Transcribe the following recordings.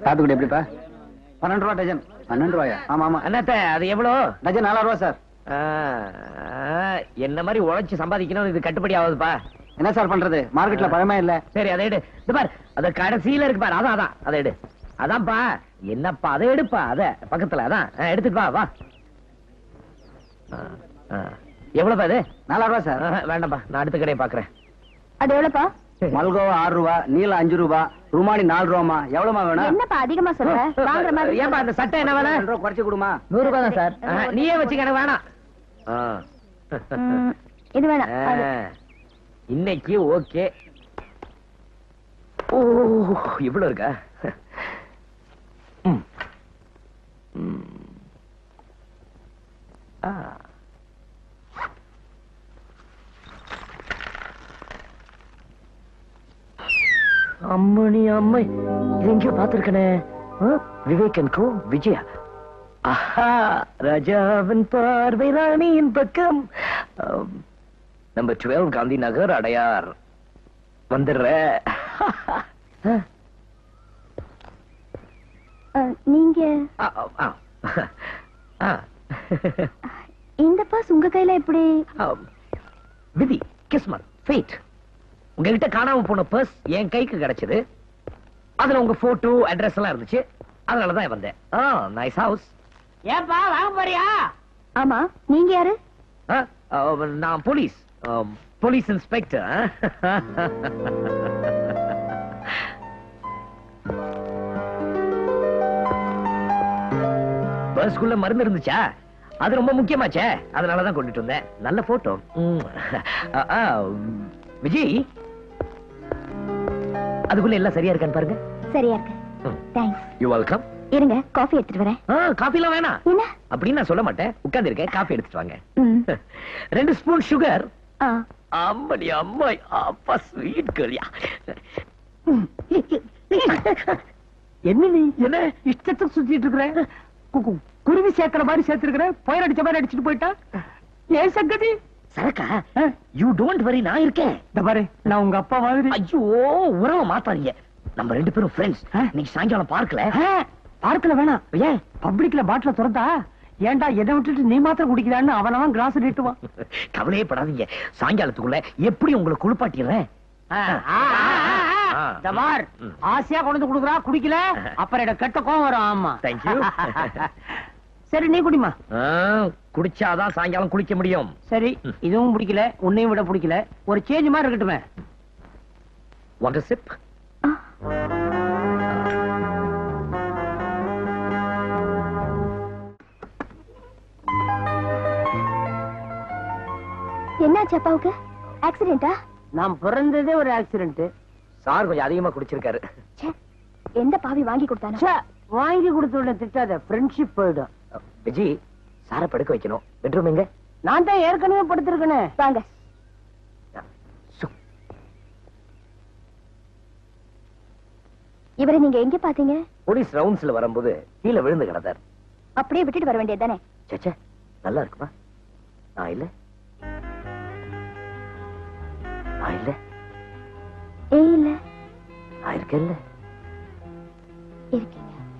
சாத்துக்குடி எப்படிப்பா பன்னெண்டு ரூபா டஜன் பன்னெண்டு ரூபாயா ஆமா ஆமா அண்ணாத்த அது எவ்வளோ டஜன் நாலாயிரம் ரூபா சார் ஆ, ஆ, என்ன மாதிரி உழைச்சு சம்பாதிக்கணும் இது கட்டுப்படி ஆகுதுப்பா என்ன சார் பண்றது மார்க்கெட்ல பழமே இல்ல சரி அதை எடு இது பார் அது கடைசியில இருக்கு பார் அதான் அதான் அதை எடு அதான்ப்பா என்னப்பா அதை எடுப்பா அத பக்கத்துல அதான் ஆ, எடுத்துட்டு வா வா ஆ, ஆ. எவ்வளவுப்பா இது நாலாயிரம் ரூபா சார் ஆஹா, வேண்டாம்ப்பா நான் அடுத்த கடையை பாக்குறேன் அது எவ்வளவுப்பா மல்கோவா ஆறு ரூபா நீலம் அஞ்சு ரூபா ருமானி நாலு ரூபாமா எவ்வளவுமா வேணும் என்னப்பா அதிகமா சொல்ற வாங்குற மாதிரி ஏன்பா அந்த சட்டை என்ன வேலை ரெண்டு ரூபா குறைச்சு கொடுமா நூறு ரூபாய் தான் சார் நீயே வச்சுக்க எனக்கு வேணாம் ஆ. ம், இது வேணாம் அது. ஆ. இன்னைக்கு ஓகே ஓ இவ்வளவு இருக்கா ம். ம். ஆ. அம்மணி அம்மை இது எங்கேயோ பார்த்திருக்கனே ஆ? விவேகன் கோ விஜயா ஆஹா ராஜாவின் பார்வை ராணியின் பக்கம் நம்பர் டுவெல் காந்தி நகர் அடையார் வந்துடுற அஹ், நீங்க ஆ, ஆ, ஆ. இந்த பாஸ் உங்க கையில எப்படி ஆ, விதி கிஸ்மத் ஃபேட் உங்ககிட்ட காணாம போன பர்ஸ் என் கைக்கு கிடைச்சது அதுல உங்க போட்டோ அட்ரஸ் எல்லாம் இருந்துச்சு அதனாலதான் வந்தேன் ஆ நைஸ் ஹவுஸ் ஏன்பா வாங்க போறியா ஆமா நீங்க யாரு ஆ, ஆ, நான் போலீஸ் ஆ, போலீஸ் இன்ஸ்பெக்டர் பஸ்க்குள்ள மருந்து இருந்துச்சா அது ரொம்ப முக்கியமாச்சே அதனாலதான் கொண்டுட்டு வந்தேன் நல்ல போட்டோ விஜய் அதுக்குள்ள எல்லாம் சரியா இருக்கான்னு பாருங்க சரியா இருக்கு தேங்க்ஸ் யூ வெல்கம் இருங்க காஃபி எடுத்துட்டு வரேன் காஃபிலாம் வேணாம் என்ன அப்படின்னு நான் சொல்ல மாட்டேன் உட்கார்ந்து இருக்கேன் காஃபி எடுத்துட்டு வாங்க ம், ரெண்டு ஸ்பூன் சுகர் ஆ. அம்மடி அம்மாய் அப்பா ஸ்வீட் கரியா என்ன நீ என்ன இஷ்டத்துக்கு சுத்திட்டு இருக்கிற கு- கு- குருவி சேர்க்கிற மாதிரி சேர்த்திருக்கிற புயல் அடிச்ச மாதிரி அடிச்சிட்டு போயிட்டா ஏன் சங்கதி சரக்கா யூ டோன்ட் வரி நான் இருக்கேன் இந்த பாரு நான் உங்க அப்பா மாதிரி ஐயோ உறவை மாத்தாதீங்க நம்ம ரெண்டு பேரும் ஃப்ரெண்ட்ஸ் ஆ. இன்னைக்கு சாயங்காலம் பார்க்கல பார்க்கல வேணாம் ஏன் பப்ளிக்ல பாட்டில திறந்தா ஏன்டா எதை விட்டுட்டு நீ மாத்திரம் குடிக்கிறான்னு அவனவன் கிளாஸ் நீட்டுவான் கவலையே படாதீங்க சாயங்காலத்துக்குள்ள எப்படி உங்களை குளிப்பாட்டிடுறேன் இந்த பார் ம். ஆசையா கொண்டு வந்து குடுக்குறா குடிக்கல அப்புறம் எனக்கு கெட்ட கோவம் வரும் ஆமா Thank you. சரி நீ குடிமா குடிச்சாதான் சாயங்காலம் குளிக்க முடியும் சரி ம். இதுவும் பிடிக்கல உன்னையும் விட பிடிக்கல ஒரு சேஞ்ச் மாதிரி இருக்கட்டுமே வாண்ட் சிப் என்னாச்சு அப்பாவுக்கு ஆக்சிடென்டா நான் பிறந்ததே ஒரு ஆக்சிடென்ட் சார் கொஞ்சம் அதிகமா குடிச்சிருக்காரு ச்சே எந்த பாவி வாங்கி கொடுத்தானோ வாங்கி கொடுத்த உடனே திட்டாத ஃப்ரெண்ட்ஷிப் போயிடும் விஜய் சாரை படுக்க வைக்கணும் பெட்ரூம் எங்க நான் தான் ஏற்கனவே படுத்திருக்கனே வாங்க சு. இவரை நீங்க எங்க பாத்தீங்க போலீஸ் ரவுண்ட்ஸ்ல வரும்போது கீழே விழுந்து கிடந்தார் அப்படியே விட்டுட்டு வர வேண்டியதுதானே சேச்சே நல்லா இருக்குமா நான் இல்ல நான் இல்ல ஏன் இல்ல நான் இருக்கேன்ல இருக்கீங்க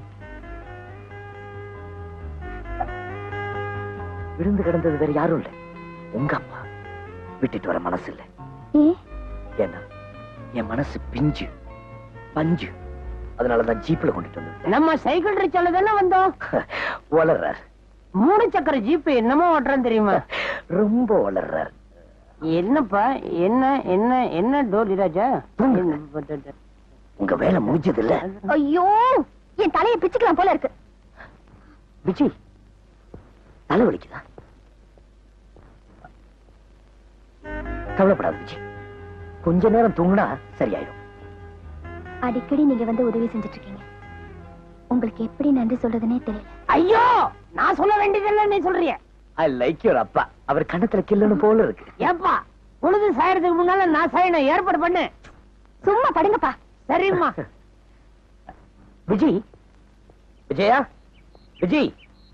விழுந்து கிடந்தது வேற யாரும் இல்ல உங்க அப்பா விட்டுட்டு வர மனசு இல்ல ஏன் ஏன்னா என் மனசு பிஞ்சு பஞ்சு அதனாலதான் ஜீப்ல கொண்டுட்டு வந்தேன் நம்ம சைக்கிள் ரிச்சால தானே வந்தோம் வளர்றார் மூணு சக்கர ஜீப் என்னமோ ஓட்டுறேன் தெரியுமா ரொம்ப வளர்றார் என்னப்பா என்ன என்ன என்ன டோலி ராஜா உங்க வேலை முடிஞ்சது இல்ல ஐயோ என் தலையை பிச்சுக்கலாம் போல இருக்கு விஜய் தலை வலிக்குதா கவலைப்படாத விஜய் கொஞ்ச நேரம் தூங்கினா சரியாயிடும் அடிக்கடி நீங்க வந்து உதவி செஞ்சுட்டு இருக்கீங்க உங்களுக்கு எப்படி நன்றி சொல்றதுனே தெரியல ஐயோ நான் சொல்ல வேண்டியதில்லை நீ சொல்றிய ஐ லைக் யுவர் அப்பா அவர் கண்ணத்துல கில்லனு போல இருக்கு ஏப்பா பொழுது சாயறதுக்கு முன்னால நான் சாயணும் ஏற்பாடு பண்ணு சும்மா படுங்கப்பா சரிம்மா விஜய் விஜயா விஜய்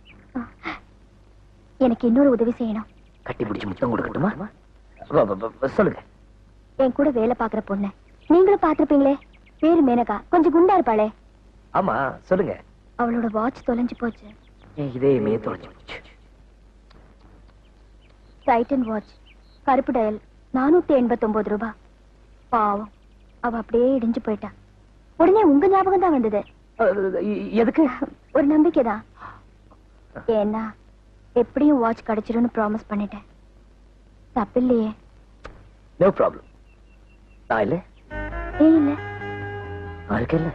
எனக்கு இன்னொரு உதவி செய்யணும் கட்டி பிடிச்சு முத்தம் கொடுக்கட்டுமா வ- வ- வ- சொல்லுங்க என் கூட வேலை பாக்குற பொண்ணு நீங்களும் பாத்திருப்பீங்களே பேரு மேனகா கொஞ்சம் குண்டா இருப்பாளே ஆமா சொல்லுங்க அவளோட வாட்ச் தொலைஞ்சு போச்சு என் இதயமே தொலைஞ்சு போச்சு டைட்டன் வாட்ச் கருப்பு டயல் நானூத்தி எண்பத்தொன்பது ரூபாய் பாவம் அவ அப்படியே இடிஞ்சு போயிட்டா உடனே உங்க ஞாபகம் தான் வந்தது அஹ், எ- எதுக்கு ஒரு நம்பிக்கைதான் ஏன்னா எப்படியும் வாட்ச் கிடைச்சிரும்னு ப்ராமிஸ் பண்ணிட்டேன் தப்பில்லையே நோ ப்ராப்ளம் நான் இல்ல ஏன் இல்ல நான் இருக்கேன்ல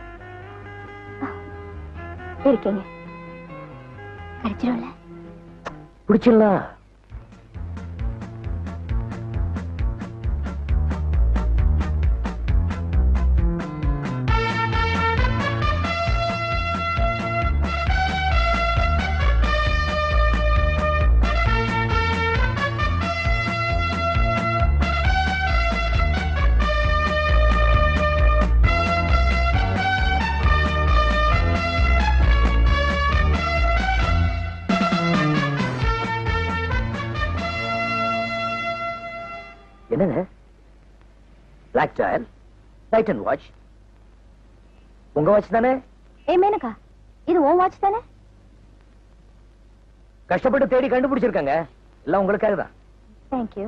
இருக்கீங்க கிடைச்சிரும்ல பிடிச்சிடலாம் என்னங்க பிளாக் டயல் டைட்டன் வாட்ச் உங்க வாட்ச் தானே ஏ மேனகா இது உன் வாட்ச் தானே கஷ்டப்பட்டு தேடி கண்டுபிடிச்சிருக்காங்க எல்லாம் உங்களுக்காக தான் தேங்க்யூ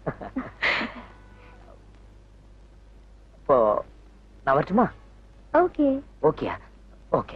இப்போ நான் வரட்டுமா ஓகே ஓகே ஓகே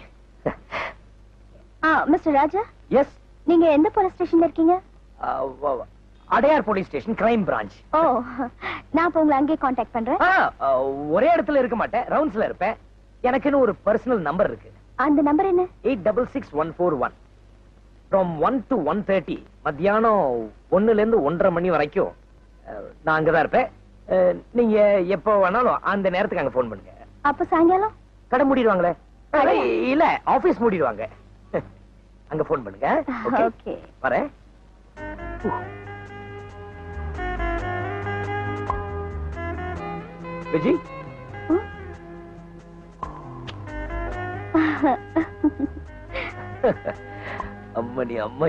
ஆ மிஸ்டர் ராஜா எஸ் நீங்க எந்த போலீஸ் ஸ்டேஷன்ல இருக்கீங்க Adyar police station crime branch ஓ நான் இப்போ உங்களை அங்கேயே காண்டாக்ட் பண்றேன் ஒரே இடத்துல இருக்க மாட்டேன் ரவுண்ட்ஸ்ல இருப்பேன் எனக்குன்னு ஒரு பர்சனல் நம்பர் இருக்கு அந்த நம்பர் என்ன eight double six one four one from one to one thirty மத்தியானம் ஒண்ணுல இருந்து ஒன்றரை மணி வரைக்கும் அஹ், நான் அங்கதான் இருப்பேன் அஹ், நீங்க எப்போ வேணாலும் அந்த நேரத்துக்கு அங்க ஃபோன் பண்ணுங்க அப்ப சாயங்காலம் கடை மூடிடுவாங்களே கடை? இல்ல ஆபீஸ் மூடிடுவாங்க அங்க ஃபோன் பண்ணுங்க okay? ஓகே வரேன் விஜய் அம்மணி அம்மை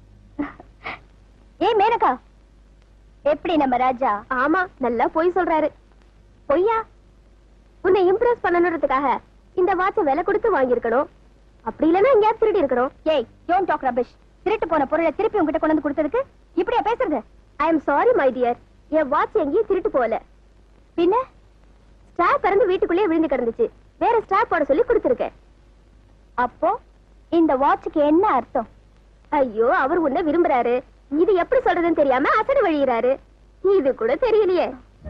ஏய் மேனகா எப்படி நம்ம ராஜா ஆமா நல்லா பொய் சொல்றாரு பொய்யா உன்னை இம்ப்ரெஸ் பண்ணணுன்றதுக்காக இந்த வாட்ச விலை கொடுத்து வாங்கியிருக்கணும் அப்படி இல்லைன்னா எங்கேயாவது திருடி இருக்கணும் ஏய் டோன்ட் டாக் ரபிஷ் திருட்டு போன பொருளை திருப்பி உங்ககிட்ட கொண்டு வந்து கொடுத்ததுக்கு இப்படியா பேசுறது I am sorry my dear என் வாட்ச் எங்கேயும் திருட்டு போகல பின்ன ஸ்டாப் பிறந்து வீட்டுக்குள்ளேயே விழுந்து கிடந்துச்சு வேற ஸ்டாப் போட சொல்லி கொடுத்துருக்கேன் அப்போ இந்த வாட்சுக்கு என்ன அர்த்தம் ஐயோ அவர் உன்னை விரும்புறாரு இது எப்படி சொல்றதுன்னு தெரியாம அசடு வழிகிறாரு இது கூட தெரியலையே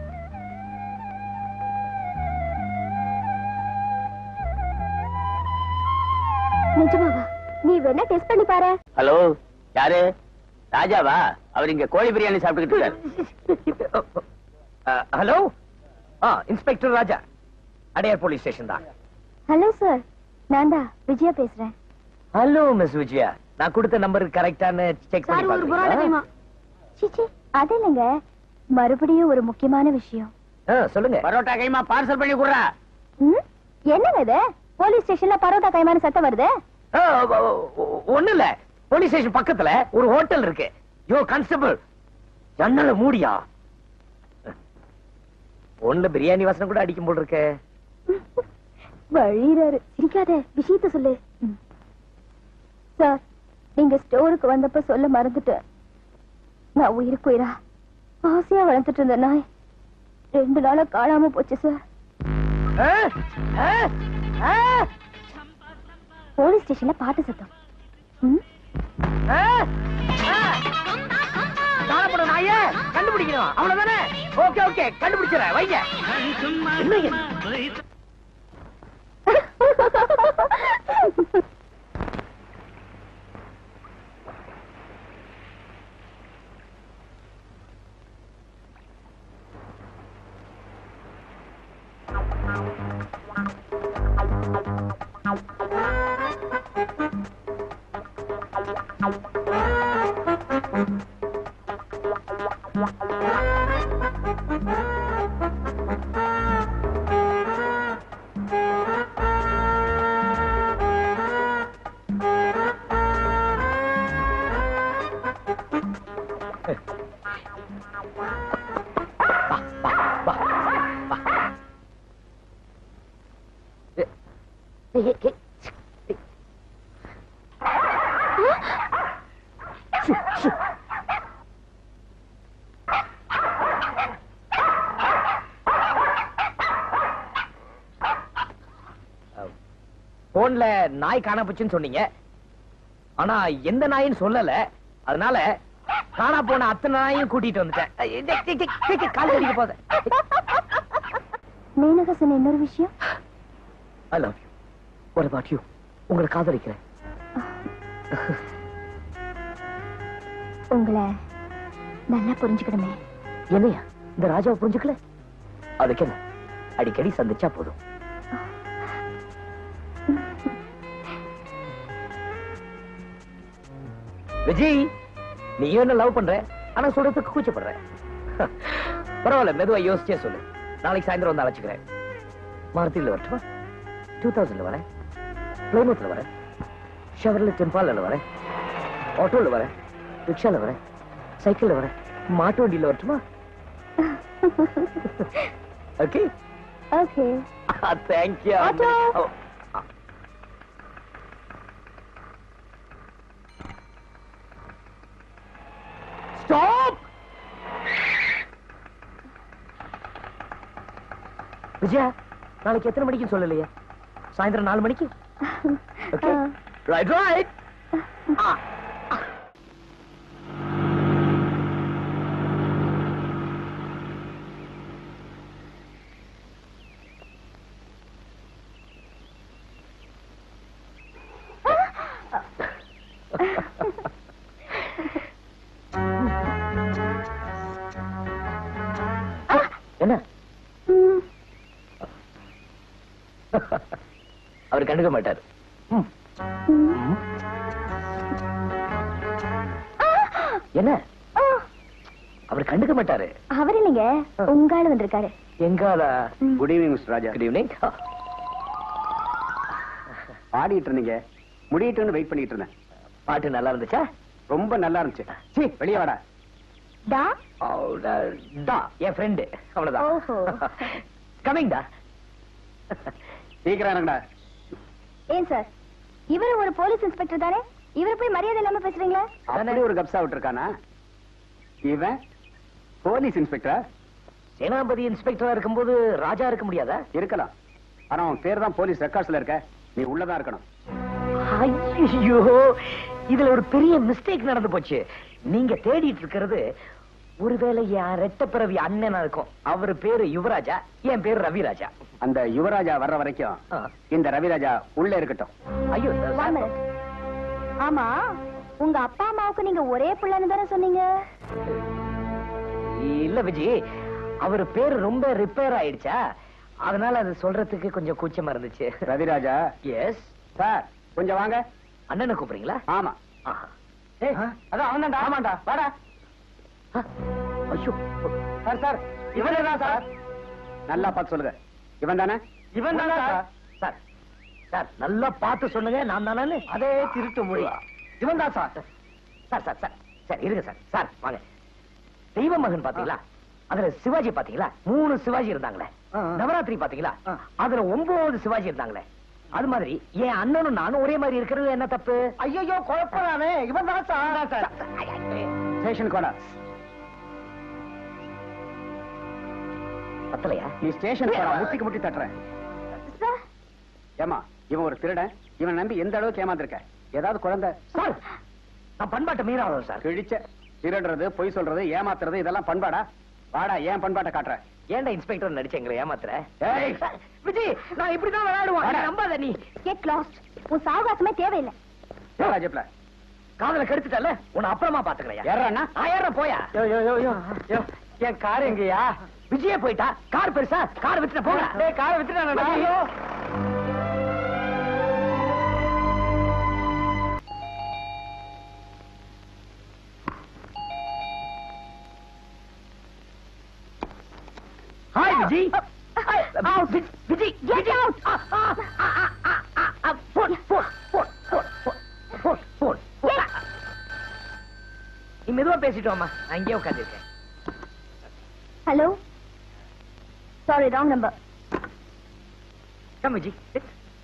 நிஜமாவா நீ வேணா டெஸ்ட் பண்ணி பாரு ஹலோ யாரு ராஜாவா அவர் இங்க கோழி பிரியாணி சாப்பிட்டுக்கிட்டு இருக்காரு ஹலோ ஆ inspector Raja Adyar police station தான் ஹலோ சார் நான் தான் விஜயா பேசுறேன் ஹலோ மிஸ் விஜயா நான் கொடுத்த நம்பர் கரெக்டான செக் பண்ணி பாக்குறீங்களா? சிச்சி அது இல்லைங்க மறுபடியும் ஒரு முக்கியமான விஷயம் ஆ, சொல்லுங்க பரோட்டா கைமா பார்சல் பண்ணி கொடுறா ம்? என்னங்க இது போலீஸ் ஸ்டேஷன்ல பரோட்டா கைமான சத்தம் வருது ஆ, ஒ- ஒ- ஒண்ணும் இல்ல போலீஸ் ஸ்டேஷன் பக்கத்துல ஒரு ஹோட்டல் இருக்கு யோ கான்ஸ்டபிள் ஜன்னல மூடியா ஒண்ணுல பிரியாணி வாசனை கூட அடிக்கும் போல் இருக்கே வழிறாரு சிரிக்காத விஷயத்த சொல்லு சார் நீங்க ஸ்டோருக்கு வந்தப்ப சொல்ல மறந்துட்டேன் நான் உயிருக்கு உயிரா ஆசையா வளர்த்துட்டு இருந்த நாய் ரெண்டு நாளா காணாம போச்சு சார் ஆ? ஆ? ஆ? போலீஸ் ஸ்டேஷன்ல பாட்டு சத்தம் ம்? ஆ? ஆ? காணப்படும் நாயே கண்டுபிடிக்கணும் அவ்வளவுதானே ஓகே ஓகே கண்டுபிடிச்சிடறேன் வைங்க என்னங்க போன்ல நாய் காணா போச்சுன்னு சொன்னீங்க ஆனா எந்த நாயின்னு சொல்லல அதனால காணா போன அத்தனை நாயும் கூட்டிட்டு வந்துட்டேன் ஐ, டேய், டேய், டேய், டேய், டேய், கால் கடிக்க போகுது மேனகா சொன்ன இன்னொரு விஷயம் I love you what about you உங்களை காதலிக்கிறேன் உங்களை நல்லா புரிஞ்சுக்கணுமே என்னையா இந்த ராஜாவை புரிஞ்சுக்கல அதுக்கு என்ன அடிக்கடி சந்திச்சா போதும் விஜய் நீ என்ன லவ் பண்ற ஆனா சொல்றதுக்கு கூச்சப்படுற பரவாயில்ல மெதுவா யோசிச்சே சொல்லு நாளைக்கு சாயந்தரம் வந்து அழைச்சுக்கிறேன் மாருதியில் வரட்டுமா டூ தௌசண்ட்ல வரேன் பிளைமூத்ல வரேன் ஷவர்ல டெம்பாலில் வரேன் ஆட்டோல வரேன் ரிக்ஷால வரேன் சைக்கிள்ல வரேன் மாட்டு வண்டியில வரட்டுமா okay okay thank you Auto. Stop Vijaya நாளைக்கு எத்தனை மணிக்கு சொல்லலையே சாயந்தரம் நாலு மணிக்கு ஓகே ரைட் ரைட் என்ன அவர் கண்டுக்க மாட்டார் ம். ம். என்ன அவர் கண்டுக்க மாட்டாரு அவர் இல்லைங்க உங்க ஆளு வந்திருக்காரு எங்கால good evening mister Raja good evening ஆடிட்டு இருந்தீங்க முடியட்டும்னு வெயிட் பண்ணிட்டு இருந்தேன் பாட்டு நல்லா இருந்துச்சா ரொம்ப நல்லா இருந்துச்சு சீ வெளியே வாடா டா டா என் ஃப்ரெண்டு அவ்வளவுதான் ஓஹோ. கமிங் டா சீக்கிரம் இறங்கடா ஏன் சார் இவரு ஒரு போலீஸ் இன்ஸ்பெக்டர் தானே இவரு போய் மரியாதை இல்லாம பேசுறீங்களா அப்படி ஒரு கப்சா விட்டுருக்கானா இவன் போலீஸ் இன்ஸ்பெக்டரா சேனாபதி இன்ஸ்பெக்டரா இருக்கும்போது ராஜா இருக்க முடியாதா இருக்கலாம் ஆனா அவன் பேர் தான் போலீஸ் ரெக்கார்ட்ஸ்ல இருக்க நீ உள்ளதா இருக்கணும் ஐயோ இதுல ஒரு பெரிய மிஸ்டேக் நடந்து போச்சு நீங்க தேடிட்டு இருக்கிறது ஒருவேளை என் ரெட்ட பிறவி அண்ணனா இருக்கும் அவர் பேரு யுவராஜா என் பேரு ரவிராஜா அந்த யுவராஜா வர்ற வரைக்கும் ஆ. இந்த ரவிராஜா உள்ள இருக்கட்டும் ஐயோ One minute. ஆமா உங்க அப்பா அம்மாவுக்கு நீங்க ஒரே பிள்ளைன்னு தானே சொன்னீங்க இல்ல விஜய் அவர் பேரு ரொம்ப ரிப்பேர் ஆயிடுச்சா அதனால அது சொல்றதுக்கு கொஞ்சம் கூச்சமா இருந்துச்சு ரவிராஜா எஸ் சார் கொஞ்சம் வாங்க அண்ணனை கூப்பிடுறீங்களா ஆமா ஆஹா. ஏய், அதான் அவன்தான்டா ஆமாண்டா வாடா ஆ, ஐயோ சார் சார் இவனே தான் சார் நல்லா பார்த்து சொல்லுங்க இவன் தானே இவன் தானே சார் சார் சார் நல்லா பார்த்து சொல்லுங்க நான் தானே அதே திருட்டு மொழி இவன் தான் sir sir sir sir sir இருங்க சார் சார் வாங்க தெய்வ மகன் பாத்தீங்களா அதுல சிவாஜி பாத்தீங்களா மூணு சிவாஜி இருந்தாங்களே ஆ, ஆ. நவராத்திரி பாத்தீங்களா ஆ. அதுல ஒன்பது சிவாஜி இருந்தாங்களே அது மாதிரி என் அண்ணனும் நானும் ஒரே மாதிரி இருக்கிறது என்ன தப்பு ஐயோ குழப்பம் தானே இவன் தான் சார் ஸ்டேஷனுக்கு வாடா பத்தலையா நீ ஸ்டேஷனுக்கு வாடா முட்டிக்கு முட்டி தட்டுறேன் சார் ஏமா இவன் ஒரு திருடன் இவன் நம்பி எந்த அளவுக்கு ஏமாந்திருக்க ஏதாவது குழந்தை சார் நான் பண்பாட்டை மீறாதவன் சார் கிழிச்ச திருடுறது பொய் சொல்றது ஏமாத்துறது இதெல்லாம் பண்பாடா வாடா ஏன் பண்பாட்டை காட்டுற ஏன்டா இன்ஸ்பெக்டர் நடிச்சு எங்களை ஏமாத்துற ஏய், விஜய் நான் இப்படிதான் விளையாடுவான் வாடா. நம்பாத நீ கெட் லாஸ்ட் உன் சாவகாசமே தேவையில்லை ராஜப்ல காதல கெடுத்துட்டல உன்னை அப்புறமா பாத்துக்கிறேன் ஏறானா ஆயிரம் போயா யோ யோ யோ யோ யோ என் கார் எங்கயா விஜய போயிட்டா கார் பெருசா கார் வித்துட்ட போங்க டேய் காரை வித்துட்டானடா ஐயோ. ஹாய் விஜய் வி- Vijay Get out! Phone phone phone phone phone phone phone நீ மெதுவா பேசிட்டு வாமா நான் இங்கே உட்காந்துருக்கேன் hello sorry wrong number come Vijay sit.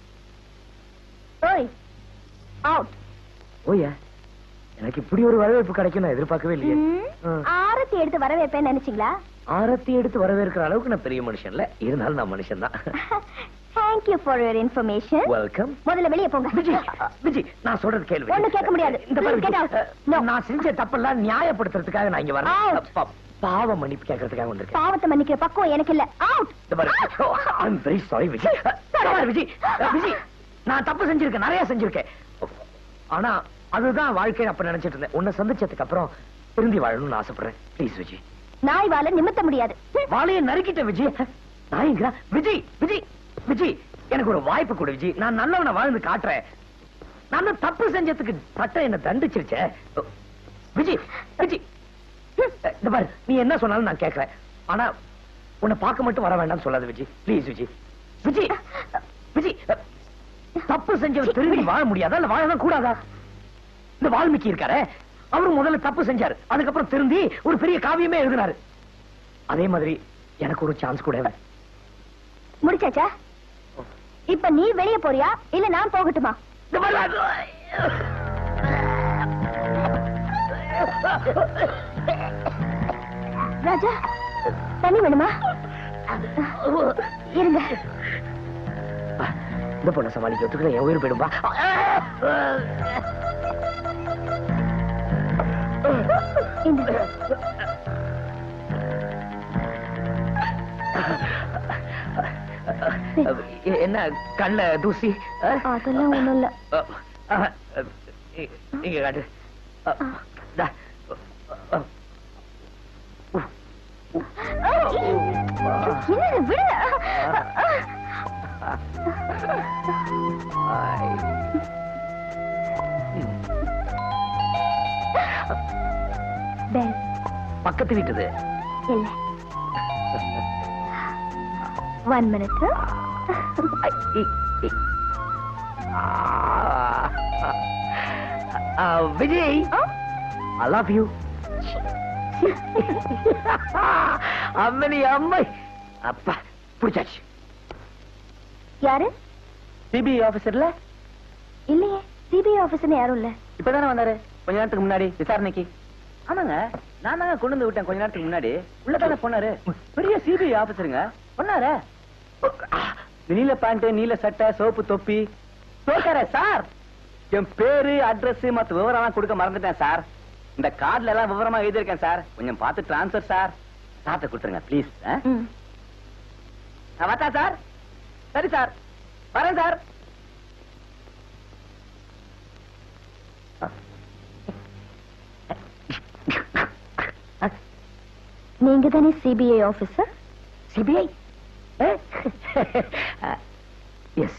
ஓய் அவுட் ஓயா எனக்கு இப்படி ஒரு வரவேற்பு கிடைக்கும் நான் எதிர்பார்க்கவே இல்லையே ஆ. ஆரத்தி எடுத்து வரவேற்பேன்னு நினைச்சீங்களா ஆரத்தி எடுத்து வரவேற்கிற அளவுக்கு நான் பெரிய மனுஷன் இல்ல இருந்தாலும் நான் மனுஷன் தான் thank thank you for your information welcome முதல்ல வெளியே போங்க விஜய் விஜய் நான் சொல்றது கேள்வி ஒண்ணும் கேட்க முடியாது. இந்த பாரு Get out. No. விஜய், நான் செஞ்ச தப்பெல்லாம் நியாயப்படுத்துறதுக்காக நான் இங்க வரேன் Out. பா- பாவ மன்னிப்பு கேட்கறதுக்காக வந்திருக்கேன் பாவத்தை மன்னிக்கிற பக்குவம் எனக்கு இல்ல அவுட் இந்த பாரு ஐம் வெரி சாரி விஜய் இந்த பாரு, விஜய் விஜய் நான் தப்பு செஞ்சிருக்கேன் நிறைய செஞ்சிருக்கேன் ஆனா அதுதான் வாழ்க்கையை அப்ப நினைச்சிட்டு இருந்தேன் உன்னை சந்திச்சதுக்கு அப்புறம் திருந்தி வாழணும்னு ஆசைப்படுறேன் ப்ளீஸ் விஜய் நாய் வாழ நிமித்த முடியாது வாழைய நறுக்கிட்ட விஜய் நாயங்களா விஜய் விஜய் விஜய் எனக்கு ஒரு வாய்ப்பு கொடு விஜய் நான் நல்லவனை வாழ்ந்து காட்டுறேன் நான் தான் தப்பு செஞ்சதுக்கு சட்டம் என்ன தண்டிச்சிருச்சே விஜய் விஜய் இந்த பாரு நீ என்ன சொன்னாலும் நான் கேட்கறேன் ஆனா உன்னை பார்க்க மட்டும் வர வேண்டாம்னு சொல்லாத விஜய் ப்ளீஸ் விஜய் விஜய் விஜய் தப்பு செஞ்சவன் திரும்பி வாழ முடியாதா இல்ல வாழதான் கூடாதா இந்த வால்மீகி இருக்காரே அவரும் முதல்ல தப்பு செஞ்சாரு அதுக்கப்புறம் திருந்தி ஒரு பெரிய காவியமே எழுதினாரு அதே மாதிரி எனக்கு ஒரு சான்ஸ் கூட முடிச்சாச்சா இப்ப நீ வெளியே போறியா இல்ல நான் போகட்டுமா இந்த மாதிரி ராஜா தண்ணி வேணுமா இருங்க இந்த பொண்ணை சமாளிக்க ஒத்துக்கல என் உயிர் போயிடும்பா இந்த என்ன கண்ண தூசி அஹ்? அதெல்லாம் ஒண்ணும் இல்ல அஹ், அஹ், இ- இங்க காட்டு அஹ், தா. அஹ். உஃப். உஃப். என்ன விடு ஐ. பெல் பக்கத்து வீட்டுது இல்ல ஒன் மினிட் ஐ, இ- இ- ஆ. ஆ, விஜய் ஐ லவ் யூ அம்மனி அம்மை அப்பா பிடிச்சாச்சு யாரு சிபிஐ ஆபீசர்ல இல்லையே சிபிஐ ஆபீஸ்னு யாரும் இல்ல இப்பதானே வந்தாரு கொஞ்ச நேரத்துக்கு முன்னாடி விசாரணைக்கு ஆமாங்க நான் தாங்க கொண்டு வந்து விட்டேன் கொஞ்ச நேரத்துக்கு முன்னாடி உள்ள தானே போனாரு பெரிய சிபிஐ ஆபீசருங்க சொன்னாரே நீல பேண்ட் நீல சட்டை சோப்பு தொப்பி தோக்கார சார் என் பேரு அட்ரஸ் மத்த விவரம் எல்லாம் கொடுக்க மறந்துட்டேன் சார் இந்த கார்டுல எல்லாம் விவரமா எழுதியிருக்கேன் சார் கொஞ்சம் பார்த்து டிரான்ஸ்ஃபர் சார் சார்ட்ட கொடுத்துருங்க ப்ளீஸ் ம். நான் வரட்டா சார் சரி சார் வரேன் சார் நீங்க தானே சிபிஐ ஆபீசர் சிபிஐ எஸ்